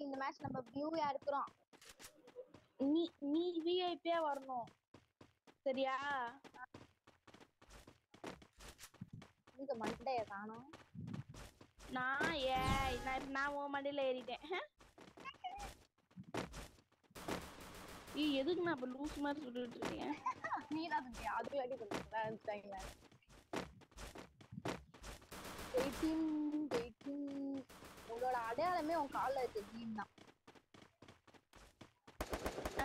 இந்த மேட்ச் நம்ம வியூயா இருக்கிறோம் நீ நீ விஐபியா வரணும் சரியா இங்க மண்டைய காணோம் நான் ஏய் நான் இப்ப நான் உன் மண்டையில ஏறிட்டேன் ஏய் எதுக்கு நான் இப்ப லூஸ் மாதிரி சொல்லிட்டு இருக்கேன் நீ தான் சுத்தி அது வாட்டி பண்ணுறேன் வெயிட்டிங் வெயிட்டிங் உங்களோட அடையாளமே உன் கால்ல இருக்க ஜீன் தான் ஆ,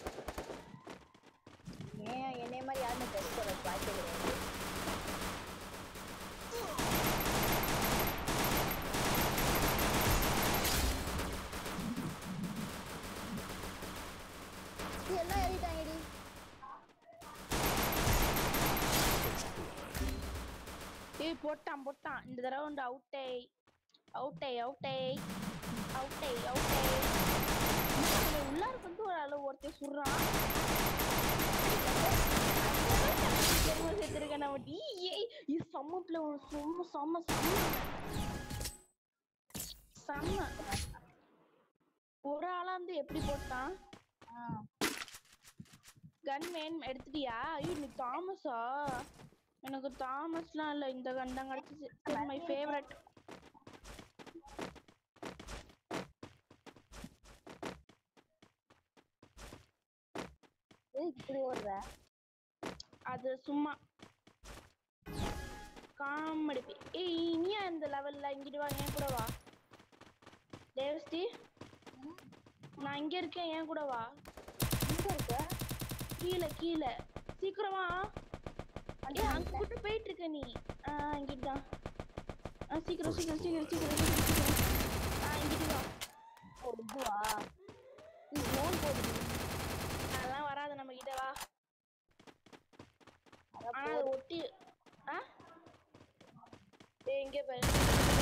ஏன் என்னைய மாதிரி யாருமே ட்ரெஸ் போட வாய்ப்பே கிடையாது இது எல்லாம் ஏறிட்டாங்கடி ஏய் போட்டான் போட்டான் இந்த தடவை வந்து அவுட்டே அவுட்டே அவுட்டே அவுட்டே அவுட்டே உள்ளார வந்து ஒரு அளவு ஒருத்தர் சுடுறான் தெரியுமா சேர்த்திருக்கேன் நம்ம டி ஏய் இது செம்ம பிள்ளை ஒரு செம்ம செம்ம செம்ம செம்ம ஒரு ஆளா வந்து எப்படி போட்டான் ஆ கன் வேன் எடுத்துட்டியா ஐயோ நீ தாமஸா எனக்கு தாமஸ்லாம் இல்ல இந்த கன் தான் கிடைச்சிச்சு மை ஃபேவரட் எதுக்கு இப்படி ஓடுற அது சும்மா காமெடி ஏய் இனியா இந்த லெவல்ல இங்கிட்டு வா என் கூட வா தேவஸ்ரீ நான் இங்க இருக்கேன் என் கூட வா எங்க இருக்க கீழே கீழே சீக்கிரமா ஏ அங்க கூட்டு போயிட்டு இருக்க நீ ஆ இங்கிட்டு தான் ஆ சீக்கிரம் சீக்கிரம் சீக்கிரம் சீக்கிரம் சீக்கிரம் சீக்கிரம் ஆ இங்கிட்டு வா ஓ இதுவா இது லோன் போடுது அதெல்லாம் வராது நம்ம கிட்ட வா அதான் ஆனா அது ஒட்டி ஆ ஏய் இங்க பாரு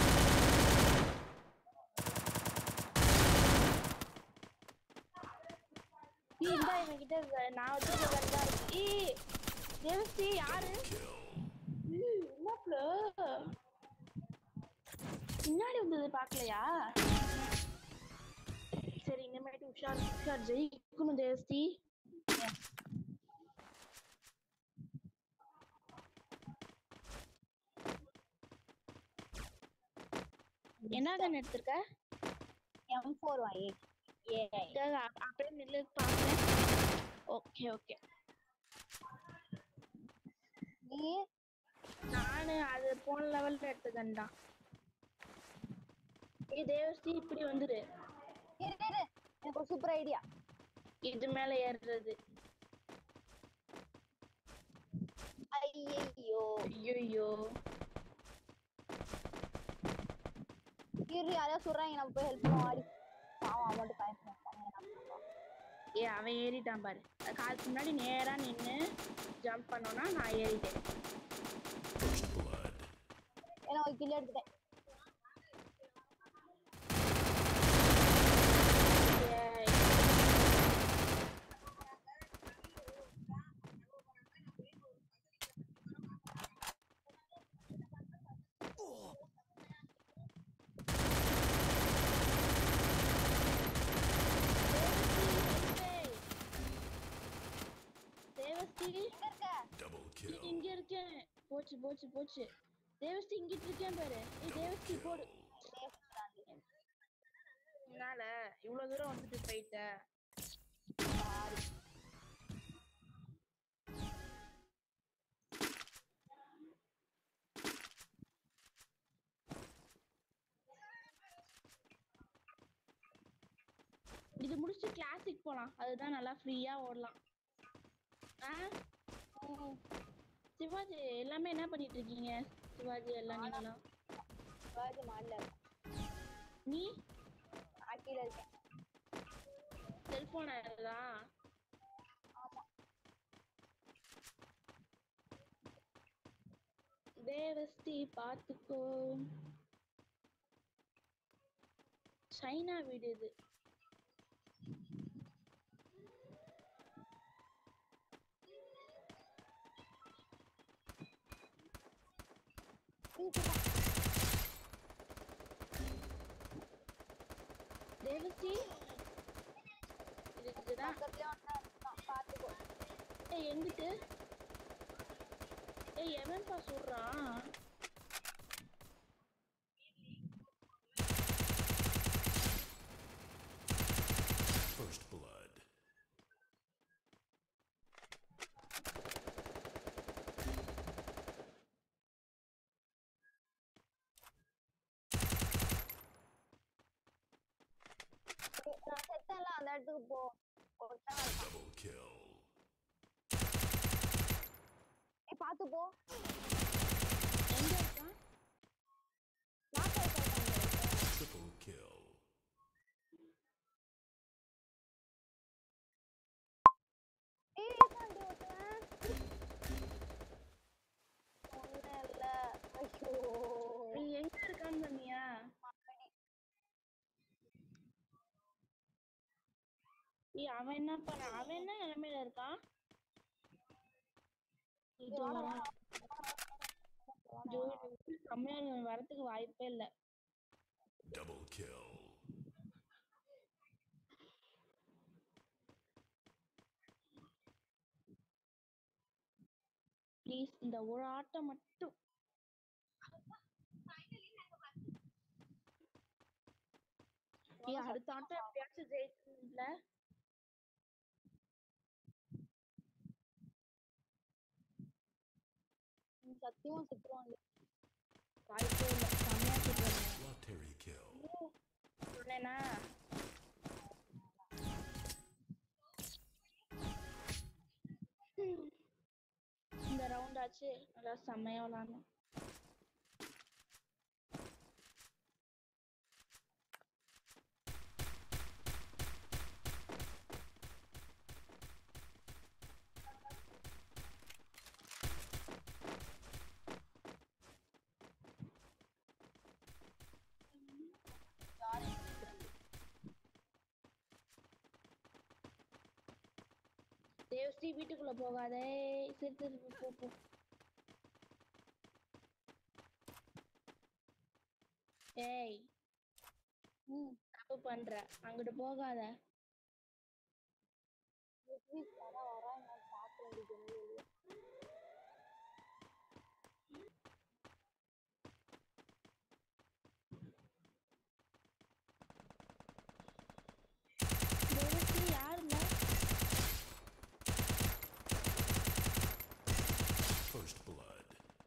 ஏய் இந்தா இவன் கிட்ட இருக்க- நான் வச்சிருக்க கன் தான் இருக்கு ஏய் தேவஸ்ரீ யாரு ஏய் என்னப்ல பின்னாடி வந்தது பாக்கலையா சரி இனிமேட்டு உஷார் உஷார் ஜெயிக்கணும் தேவஸ்ரீ என்ன கன் எடுத்திருக்க எம் ஃபோர் வாங்கி ஏ இதாக அப்- அப்படியே நில்லு பாக்குறேன் ஓகே ஓகே நீ நானு அது போன லெவல்ல எடுத்த கன் தான் ஏய் தேவஸ்ரீ இப்படி வந்துரு இரு இரு எனக்கு ஒரு சூப்பர் ஐடியா இது மேல ஏறுறது ஐயோ ஐயோ இரு யாரையா சொல்றாங்க நம்ம போய் ஹெல்ப் பண்ணுவோம் ஆடி பாவம் அவன் மட்டும் பயப்பட ஏ அவன் ஏறிட்டான் பாரு காலுக்கு முன்னாடி நேரா நின்னு ஜம்ப் பண்ணோம்னா நான் ஏறிட்டேன் ஏன்னா ஒரு கில்லு எடுத்துட்டேன் ஏய். தேவஸ்ரீ எங்க இருக்க Double இ- kill. இங்க இருக்கேன் போச்சு போச்சு போச்சு தேவஸ்ரீ இங்கிட்டு இருக்கேன் பாரு ஏய் தேவஸ்ரீ போடு என்னால இவ்வளவு தூரம் வந்துட்டு போயிட்ட இது முடிச்சு கிளாசிக் போலாம் அதுதான் நல்லா ஃப்ரீயா ஓடலாம் ஆ ம். சிவாஜி எல்லாமே என்ன பண்ணிட்டு இருக்கீங்க சிவாஜி எல்லாம் நீங்களும் சிவாஜி மாடல நீ நான் கீழே இருக்கேன் செல்போன் தான் ஆமா தேவஸ்தி பாத்துக்கோ சைனா வீடு இது தேவசி இதுதான் பக்கத்துலயே ஒண்ணா இருக்கான் பாத்துக்கோ ஏய் எங்கிட்டு ஏய் எவன்பா சொல்றான் First blood. நான் செத்தேன்ல அந்த இடத்துக்கு போ ஒருத்தன் இருக்கான். Double kill. ஏய் பாத்து போ எங்க இருக்கான் நான் போய் Triple kill. ஏய் பாண்டி ஒருத்தன் ஒண்ணும் இல்ல ஐயோ நீ எங்க இருக்கான்னு சொன்னியா ஏய் அவன் என்ன பண்ண அவன் என்ன நிலைமையில இருக்கான் இது வாடா, வர- ஜோடி வந்து கம்மியா இருக்கு, வரதுக்கு வாய்ப்பே இல்ல Double kill. ப்ளீஸ் இந்த ஒரு ஆட்டம் மட்டும் ஏய் அடுத்த ஆட்டம் எப்படியாச்சும் ஜெயிக்கணும்ல நீ சத்தியமா செத்துருவாங்க வாய்ப்பே இல்ல கம்மியா சொல்றேன் Lottery kill. சொன்னேனா இந்த ரவுண்ட் ஆச்சு நல்லா செம்மையா விளாடணும் தேவஸ்ரீ வீட்டுக்குள்ள போகாதே சரி சரி போ, போ போ ஏய் ம் தப்பு பண்ற அங்கிட்டு போகாத ப்ளீஸ் வர வர நான் பார்க்க வேண்டியது வெளியே தேவஸ்ரீ யாருங்க First blood.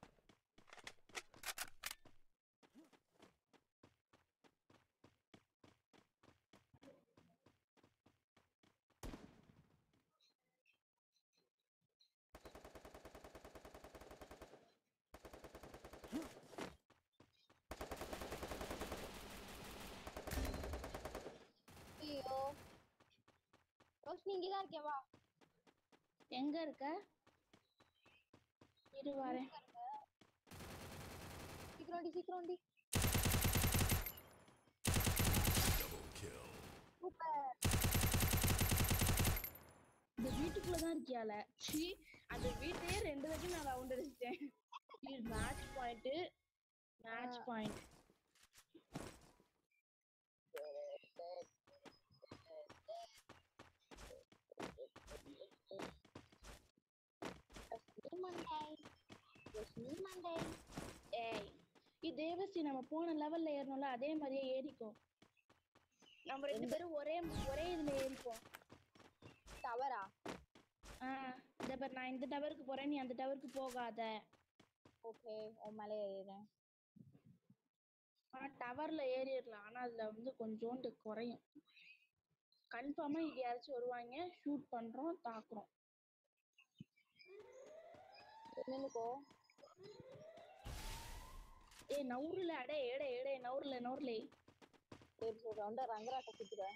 ஐயோ ரோஷினி இங்கே தான் இருக்கேன் வா எங்க இருக்க இரு வரேன் சீக்கிரம் டி சீக்கிரம் டி Double kill. சூப்பர் இந்த வீட்டுக்குள்ள தான் இருக்கியால சீ அந்த வீட்டையே ரெண்டு வாட்டி நான் ரவுண்ட் அடிச்சிட்டேன் மேட்ச் பாயிண்ட் மேட்ச் ஆ. பாயிண்ட் ரோஷினி மண்டை ரோஷினி மண்டை ஏய் இது தேவஸ்ரீ நம்ம போன லெவல்ல ஏறணும்ல அதே மாதிரியே ஏறிக்கோ நம்ம ரெண்டு பேரும் ஒரே ஒரே இதுல ஏறிப்போம் டவரா ஆ இந்த பாரு நான் இந்த டவருக்கு போறேன் நீ அந்த டவருக்கு போகாத ஓகே உன் மேலே ஏறிடுறேன் ஆனா டவர்ல ஏறிடலாம் ஆனா அதுல வந்து கொஞ்சோண்டு குறையும் கன்ஃபார்மா இது யாராச்சும் வருவாங்க ஷூட் பண்றோம் தாக்குறோம் நின்னுக்கோ ஏய் நவுருல அடே ஏடே ஏடே நவுருல நவுருலே சரி சரி வந்து ரங்கராட்ட சுத்துறேன்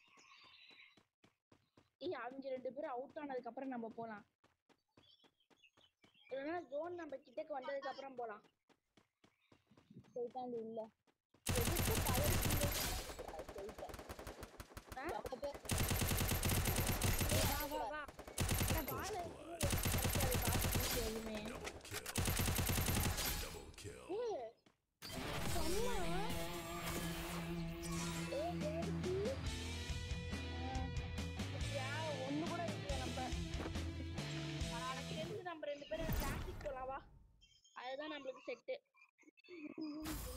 ஏய் அவங்க ரெண்டு பேரும் அவுட் ஆனதுக்கு அப்புறம் நம்ம போலாம் இல்லைன்னா ஜோன் நம்ம கிட்டக்கு வந்ததுக்கு அப்புறம் போலாம் போயிட்டாண்டி உள்ள எதுக்கு டவர் கீழே போயிட்டேன் ஆ? எவ்வளவு பேர் ஏய், வா வா வா அட வாழ கிடைக்காது காசு எதுவுமே Double kill. Double kill. ஏய், செம்ம. ஏய், தேவகி. செட்டு